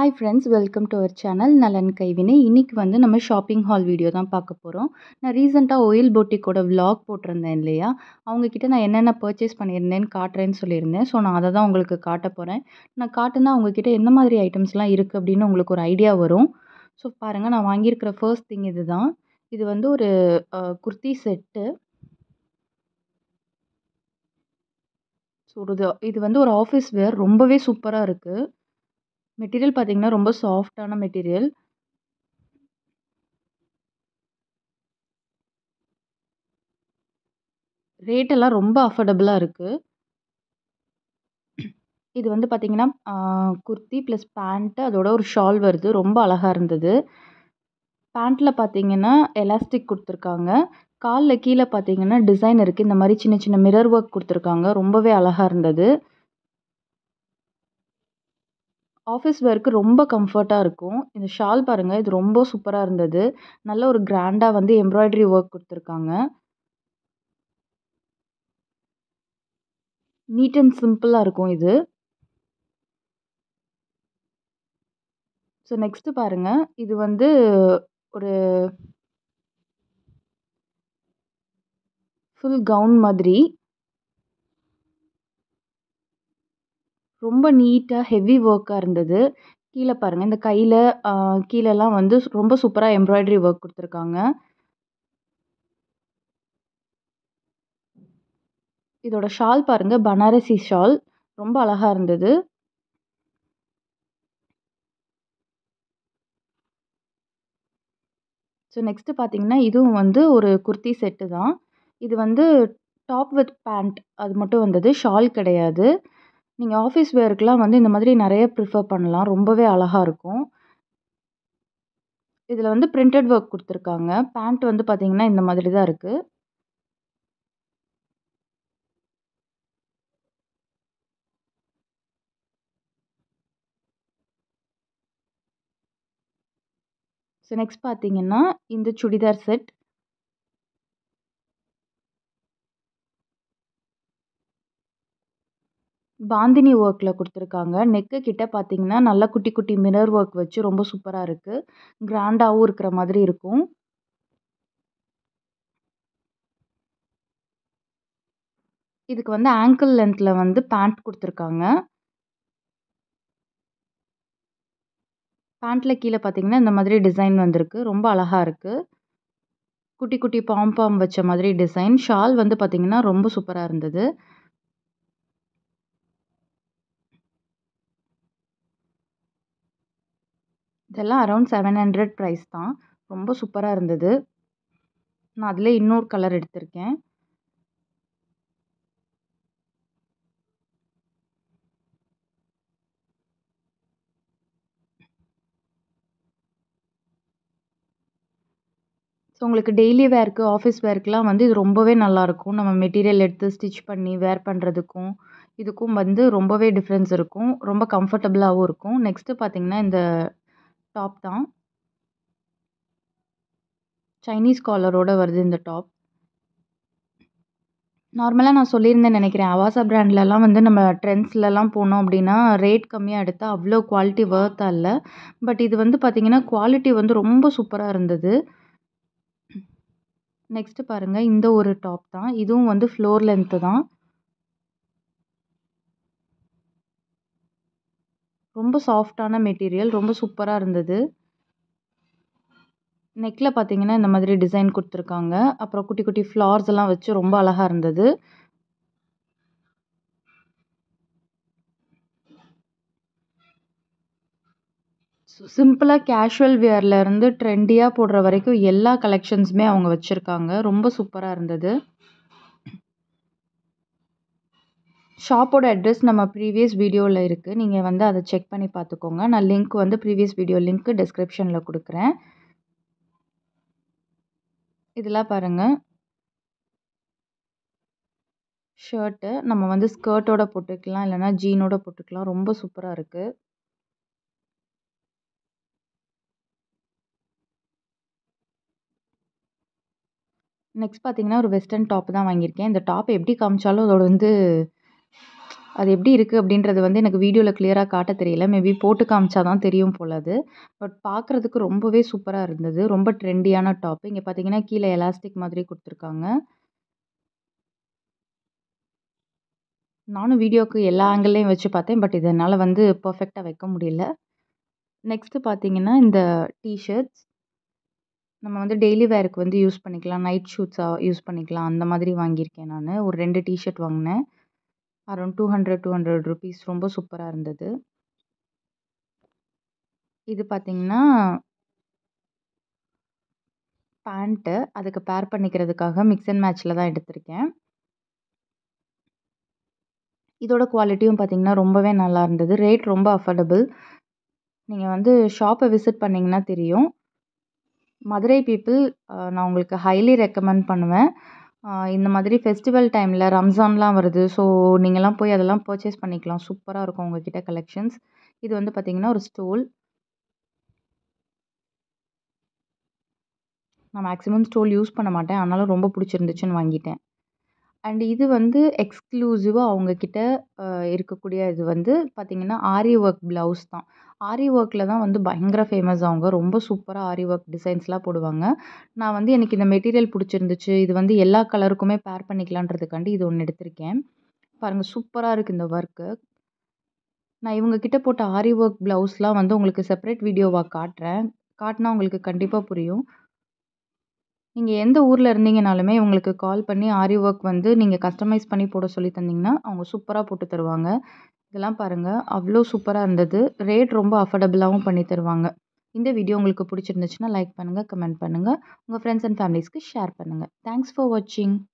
hi friends welcome to our channel Nalan Kaivinai இன்றைக்கி வந்து நம்ம ஷாப்பிங் ஹால் வீடியோ தான் பார்க்க போகிறோம் நான் ரீசெண்டாக ஒயில் பொட்டிக்கோட vlog போட்டிருந்தேன் இல்லையா அவங்கக்கிட்ட நான் என்னென்ன பர்ச்சேஸ் பண்ணியிருந்தேன்னு காட்டுறேன்னு சொல்லியிருந்தேன் ஸோ நான் அதை தான் உங்களுக்கு காட்ட போகிறேன் நான் காட்டுனா அவங்கக்கிட்ட எந்த மாதிரி ஐட்டம்ஸ்லாம் இருக்குது அப்படின்னு உங்களுக்கு ஒரு ஐடியா வரும் ஸோ பாருங்கள் நான் வாங்கியிருக்கிற ஃபர்ஸ்ட் திங் இது தான் இது வந்து ஒரு அஹ், குர்த்தி செட்டு ஸோ ஒரு இது இது வந்து ஒரு ஆஃபீஸ் வேர் ரொம்பவே சூப்பராக இருக்குது மெட்டீரியல் பார்த்தீங்கன்னா ரொம்ப சாஃப்டான மெட்டீரியல் ரேட் எல்லாம் ரொம்ப அஃபோர்டபுளாக இருக்குது இது வந்து பார்த்தீங்கன்னா குர்த்தி ப்ளஸ் பேண்ட்டு அதோட ஒரு ஷால் வருது ரொம்ப அழகாக இருந்தது பேண்ட்டில் பார்த்தீங்கன்னா எலாஸ்டிக் கொடுத்துருக்காங்க காலில் கீழே பார்த்தீங்கன்னா டிசைன் இருக்குது இந்த மாதிரி சின்ன சின்ன மிரர் ஒர்க் கொடுத்துருக்காங்க ரொம்பவே அழகாக இருந்தது ஆஃபீஸ் வேர்க்கு ரொம்ப கம்ஃபர்ட்டாக இருக்கும் இந்த ஷால் பாருங்கள் இது ரொம்ப சூப்பராக இருந்தது நல்ல ஒரு கிராண்டாக வந்து எம்ப்ராய்டரி ஒர்க் கொடுத்துருக்காங்க நீட் அண்ட் சிம்பிளாக இருக்கும் இது ஸோ நெக்ஸ்ட்டு பாருங்கள் இது வந்து ஒரு ஃபுல் கவுன் மாதிரி ரொம்ப நீட்டாக ஹெவி ஒர்க்காக இருந்தது கீழே பாருங்கள் இந்த கையில் கீழெல்லாம் வந்து ரொம்ப சூப்பராக எம்ப்ராய்டரி ஒர்க் கொடுத்துருக்காங்க இதோட ஷால் பாருங்கள் பனாரசி ஷால் ரொம்ப அழகாக இருந்தது ஸோ நெக்ஸ்ட்டு பார்த்தீங்கன்னா இதுவும் வந்து ஒரு குர்த்தி செட்டு தான் இது வந்து டாப் வித் பேண்ட் அது மட்டும் வந்தது ஷால் கிடையாது நீங்கள் ஆஃபீஸ் வேர்க்கெலாம் வந்து இந்த மாதிரி நிறைய ப்ரிஃபர் பண்ணலாம் ரொம்பவே அழகாக இருக்கும் இதில் வந்து பிரிண்டட் ஒர்க் கொடுத்துருக்காங்க பேண்ட் வந்து பார்த்தீங்கன்னா இந்த மாதிரி தான் இருக்குது ஸோ நெக்ஸ்ட் பார்த்தீங்கன்னா இந்த சுடிதார் செட் பாந்தினி ஒர்க்கில் கொடுத்துருக்காங்க நெக்கு கிட்ட பார்த்தீங்கன்னா நல்லா குட்டி குட்டி மிரர் ஒர்க் வச்சு ரொம்ப சூப்பராக இருக்குது கிராண்டாகவும் இருக்கிற மாதிரி இருக்கும் இதுக்கு வந்து ஆங்கிள் லென்த்தில் வந்து பேண்ட் கொடுத்துருக்காங்க பேண்ட்டில் கீழே பார்த்தீங்கன்னா இந்த மாதிரி டிசைன் வந்திருக்கு ரொம்ப அழகாக இருக்குது குட்டி குட்டி பாம் பாம் வச்ச மாதிரி டிசைன் ஷால் வந்து பார்த்தீங்கன்னா ரொம்ப சூப்பராக இருந்தது இதெல்லாம் அரௌண்ட் செவன் ஹண்ட்ரட் ப்ரைஸ் தான் ரொம்ப சூப்பராக இருந்தது நான் அதில் இன்னொரு கலர் எடுத்திருக்கேன் ஸோ உங்களுக்கு டெய்லி வேர்க்கு ஆஃபீஸ் வேர்க்குலாம் வந்து இது ரொம்பவே நல்லாயிருக்கும் நம்ம மெட்டீரியல் எடுத்து ஸ்டிச் பண்ணி வேர் பண்ணுறதுக்கும் இதுக்கும் வந்து ரொம்பவே டிஃப்ரென்ஸ் இருக்கும் ரொம்ப கம்ஃபர்டபுளாகவும் இருக்கும் நெக்ஸ்ட்டு பார்த்தீங்கன்னா இந்த டாப் தான் சைனீஸ் காலரோட வருது இந்த டாப் நார்மலாக நான் சொல்லியிருந்தேன் நினைக்கிறேன் அவாசா பிராண்ட்லலாம் வந்து நம்ம ட்ரெண்ட்ஸ்லலாம் போனோம் அப்படின்னா ரேட் கம்மியாக எடுத்தால் அவ்வளோ குவாலிட்டி ஒர்த்தாக இல்லை பட் இது வந்து பார்த்திங்கன்னா குவாலிட்டி வந்து ரொம்ப சூப்பராக இருந்தது நெக்ஸ்ட்டு பாருங்கள் இந்த ஒரு டாப் தான் இதுவும் வந்து ஃப்ளோர் லென்த்து தான் ரொம்ப சாஃப்டான மெட்டீரியல் ரொம்ப சூப்பராக இருந்தது நெக்கில் பார்த்தீங்கன்னா இந்த மாதிரி டிசைன் கொடுத்துருக்காங்க அப்புறம் குட்டி குட்டி ஃப்ளார்ஸ் எல்லாம் வச்சு ரொம்ப அழகாக இருந்தது சிம்பிளாக கேஷுவல் இருந்து ட்ரெண்டியாக போடுற வரைக்கும் எல்லா கலெக்ஷன்ஸுமே அவங்க வச்சுருக்காங்க ரொம்ப சூப்பராக இருந்தது ஷாப்போட அட்ரஸ் நம்ம ப்ரீவியஸ் வீடியோவில் இருக்குது நீங்கள் வந்து அதை செக் பண்ணி பார்த்துக்கோங்க நான் லிங்க் வந்து ப்ரீவியஸ் வீடியோ லிங்க் டிஸ்கிரிப்ஷனில் கொடுக்குறேன் இதெல்லாம் பாருங்கள் ஷர்ட்டு நம்ம வந்து ஸ்கர்ட்டோட போட்டுக்கலாம் இல்லைனா ஜீனோட போட்டுக்கலாம் ரொம்ப சூப்பராக இருக்குது நெக்ஸ்ட் பார்த்தீங்கன்னா ஒரு வெஸ்டர்ன் டாப் தான் வாங்கியிருக்கேன் இந்த டாப் எப்படி காமிச்சாலும் அதோட வந்து அது எப்படி இருக்குது அப்படின்றது வந்து எனக்கு வீடியோவில் கிளியராக காட்ட தெரியல மேபி போட்டு காமிச்சா தான் தெரியும் போல் அது பட் பார்க்குறதுக்கு ரொம்பவே சூப்பராக இருந்தது ரொம்ப ட்ரெண்டியான டாப் இங்கே பார்த்தீங்கன்னா கீழே எலாஸ்டிக் மாதிரி கொடுத்துருக்காங்க நானும் வீடியோக்கு எல்லா ஆங்கிள்லேயும் வச்சு பார்த்தேன் பட் இதனால் வந்து பர்ஃபெக்டாக வைக்க முடியல நெக்ஸ்ட்டு பார்த்தீங்கன்னா இந்த டிஷர்ட்ஸ் நம்ம வந்து டெய்லி வேருக்கு வந்து யூஸ் பண்ணிக்கலாம் நைட் ஷூட்ஸாக யூஸ் பண்ணிக்கலாம் அந்த மாதிரி வாங்கியிருக்கேன் நான் ஒரு ரெண்டு டிஷர்ட் வாங்கினேன் around two hundred two hundred rupees ரொம்ப சூப்பராக இருந்தது இது பார்த்தீங்கன்னா பேண்ட்டு அதுக்கு பேர் பண்ணிக்கிறதுக்காக மிக்ஸ் அண்ட் மேட்ச்சில் தான் எடுத்திருக்கேன் இதோட குவாலிட்டியும் பார்த்தீங்கன்னா ரொம்பவே நல்லா இருந்தது ரேட் ரொம்ப அஃபோர்டபுள் நீங்கள் வந்து ஷாப்பை விசிட் பண்ணிங்கன்னா தெரியும் மதுரை பீப்புள் நான் உங்களுக்கு ஹைலி ரெக்கமெண்ட் பண்ணுவேன் இந்த மாதிரி ஃபெஸ்டிவல் டைமில் ரம்ஜான்லாம் வருது ஸோ நீங்கள்லாம் போய் அதெல்லாம் பர்ச்சேஸ் பண்ணிக்கலாம் சூப்பராக இருக்கும் உங்ககிட்ட கலெக்ஷன்ஸ் இது வந்து பார்த்திங்கன்னா ஒரு ஸ்டோல் நான் மேக்ஸிமம் ஸ்டோல் யூஸ் பண்ண மாட்டேன் ஆனாலும் ரொம்ப பிடிச்சிருந்துச்சுன்னு வாங்கிட்டேன் அண்ட் இது வந்து எக்ஸ்க்ளூசிவாக அவங்கக்கிட்ட இருக்கக்கூடிய இது வந்து பார்த்திங்கன்னா ஆரி ஒர்க் ப்ளவுஸ் தான் ஆரி ஒர்க்கில் தான் வந்து பயங்கர ஃபேமஸ் அவங்க ரொம்ப சூப்பராக ஆரி ஒர்க் டிசைன்ஸ்லாம் போடுவாங்க நான் வந்து எனக்கு இந்த மெட்டீரியல் பிடிச்சிருந்துச்சு இது வந்து எல்லா கலருக்குமே பேர் பண்ணிக்கலான்றதுக்காண்டி இது ஒன்று எடுத்திருக்கேன் பாருங்கள் சூப்பராக இருக்குது இந்த ஒர்க்கு நான் இவங்கக்கிட்ட போட்ட ஆரி ஒர்க் ப்ளவுஸ்லாம் வந்து உங்களுக்கு செப்பரேட் வீடியோவாக காட்டுறேன் காட்டினா உங்களுக்கு கண்டிப்பாக புரியும் நீங்கள் எந்த ஊரில் இருந்தீங்கனாலுமே இவங்களுக்கு கால் பண்ணி ஆரி ஒர்க் வந்து நீங்கள் கஸ்டமைஸ் பண்ணி போட சொல்லி தந்தீங்கன்னா அவங்க சூப்பராக போட்டு தருவாங்க இதெல்லாம் பாருங்கள் அவ்வளோ சூப்பராக இருந்தது ரேட் ரொம்ப அஃபோர்டபுளாகவும் பண்ணி தருவாங்க இந்த வீடியோ உங்களுக்கு பிடிச்சிருந்துச்சுன்னா லைக் பண்ணுங்கள் கமெண்ட் பண்ணுங்கள் உங்கள் ஃப்ரெண்ட்ஸ் அண்ட் ஃபேமிலிஸ்க்கு ஷேர் பண்ணுங்கள் தேங்க்ஸ் ஃபார் வாட்சிங்